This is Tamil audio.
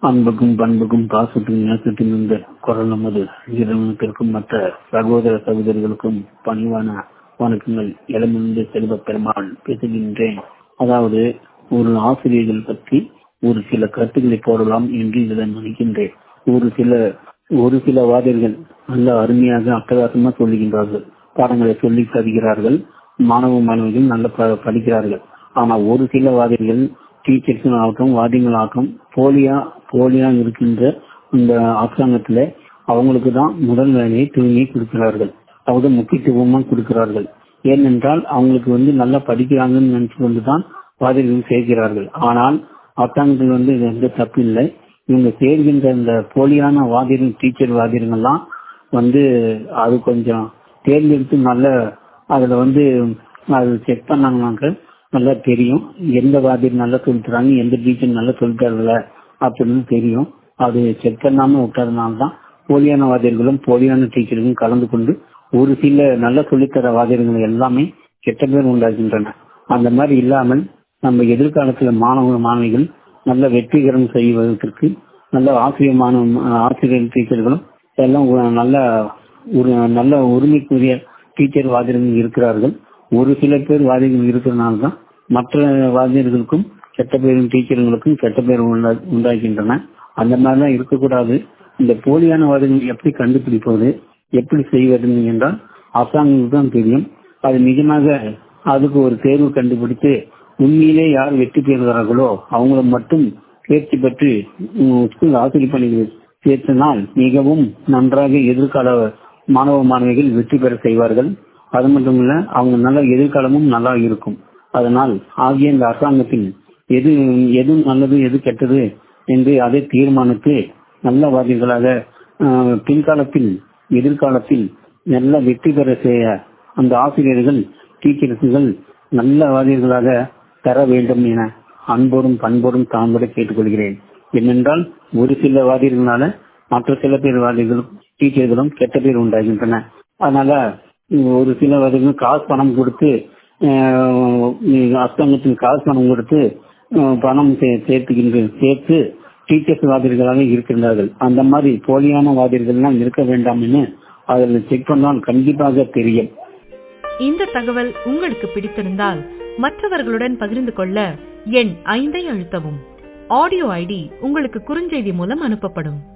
அன்புக்கும் பண்புக்கும் பாசத்துக்கும் நேசத்தின் இந்த குரல் நமது இறைவனுக்கும் மற்ற சகோதர சகோதரிகளுக்கும் பணிவான வணக்கங்கள் இளமிருந்து செல்வ பெருமாள் பேசுகின்றேன் அதாவது ஒரு ஆசிரியர்கள் பற்றி ஒரு சில கருத்துக்களை போடலாம் என்று இதில் நினைக்கின்றேன் ஒரு சில ஒரு சில வாதியர்கள் நல்ல அருமையாக அட்டகாசமா சொல்லுகின்றார்கள் பாடங்களை சொல்லி தருகிறார்கள் மாணவ மாணவிகள் நல்ல ப- படிக்கிறார்கள் ஆனா ஒரு சில வாதியர்கள் டீச்சர்ஸ் ஆகட்டும் வாதியங்கள் ஆகட்டும் போலியா போலியா இருக்கின்ற இந்த அரசாங்கத்துல அவங்களுக்கு தான் முதல் வேலையை தூங்கி கொடுக்கிறார்கள் அவங்க முக்கியத்துவமா கொடுக்கிறார்கள் ஏனென்றால் அவங்களுக்கு வந்து நல்லா படிக்கிறாங்கன்னு நினைச்சு கொண்டுதான் வாதியர்கள் சேர்க்கிறார்கள் ஆனால் அரசாங்கத்தில் வந்து இது எந்த தப்பு இல்லை இவங்க சேர்கின்ற இந்த போலியான வாதியர்கள் டீச்சர் வாதியர்கள்லாம் வந்து அது கொஞ்சம் தேர்ந்தெடுத்து நல்ல அதுல வந்து அது செக் பண்ணாங்கன்னாக்க நல்லா தெரியும் எந்த வாதியர் நல்லா சொல்லித்தராங்க எந்த டீச்சர் நல்லா சொல்லித்தரல அப்படின்னு தெரியும் அது செக் பண்ணாம விட்டதுனால தான் போலியான வாதியர்களும் போலியான டீச்சர்களும் கலந்து கொண்டு ஒரு சில நல்ல சொல்லித்தர வாதியர்கள் எல்லாமே கெட்ட பேர் உண்டாகின்றன அந்த மாதிரி இல்லாமல் நம்ம எதிர்காலத்துல மாணவ மாணவிகள் நல்ல வெற்றிகரம் செய்வதற்கு நல்ல ஆசிரியர் மாணவ ஆசிரியர் டீச்சர்களும் எல்லாம் ஒரு நல்ல ஒரு நல்ல உரிமைக்குரிய டீச்சர் வாதியர்கள் இருக்கிறார்கள் ஒரு சில பேர் வாதியர்கள் இருக்கிறதுனால தான் மற்ற வாதியர்களுக்கும் கெட்ட பேரும் டீச்சர்களுக்கும் கெட்ட பேர் உண்டா- உண்டாகின்றன அந்த மாதிரிலாம் இருக்கக்கூடாது இந்த போலியான வாதியங்கள் எப்படி கண்டுபிடிப்பது எப்படி செய்வது என்றால் அரசாங்கத்துக்கு தான் தெரியும் அது நிஜமாக அதுக்கு ஒரு தேர்வு கண்டுபிடித்து உண்மையிலே யார் வெற்றி பெறுகிறார்களோ அவங்கள மட்டும் தேர்ச்சி பெற்று உம், ஸ்கூல் ஆசிரியர் பணிகள் சேர்த்தினால் மிகவும் நன்றாக எதிர்கால மாணவ மாணவிகள் வெற்றி பெற செய்வார்கள் அது மட்டும் இல்ல அவங்க நல்ல எதிர்காலமும் நல்லா இருக்கும் அதனால் ஆகிய இந்த அரசாங்கத்தில் எது எது நல்லது எது கெட்டது என்று அதை தீர்மானித்து நல்ல வாதிகளாக ஆஹ், பின்காலத்தில் எதிர்காலத்தில் நல்ல வெற்றி பெற செய்ய அந்த ஆசிரியர்கள் டீச்சர்ஸுகள் நல்ல வாதிகளாக தர வேண்டும் என அன்போடும் பண்போடும் தாம்பட கேட்டுக்கொள்கிறேன் ஏனென்றால் ஒரு சில வாதிகளால மற்ற சில பேர் வாதிகளும் டீச்சர்களும் கெட்ட பேர் உண்டாகின்றன அதனால ஒரு சில வாதிகள் காசு பணம் கொடுத்து ஆஹ், அரசாங்கத்தின் காசு பணம் கொடுத்து ஆஹ், பணம் சே- சேர்த்துகின்ற சேர்த்து டீச்சர்ஸ் வாதிகளாக இருக்கின்றார்கள் அந்த மாதிரி போலியான வாதிகள்லாம் இருக்க வேண்டாம் என அதில் செக் பண்ணால் கண்டிப்பாக தெரியும் இந்த தகவல் உங்களுக்கு பிடித்திருந்தால் மற்றவர்களுடன் பகிர்ந்து கொள்ள எண் ஐந்தை அழுத்தவும் ஆடியோ ஐடி உங்களுக்கு குறுஞ்செய்தி மூலம் அனுப்பப்படும்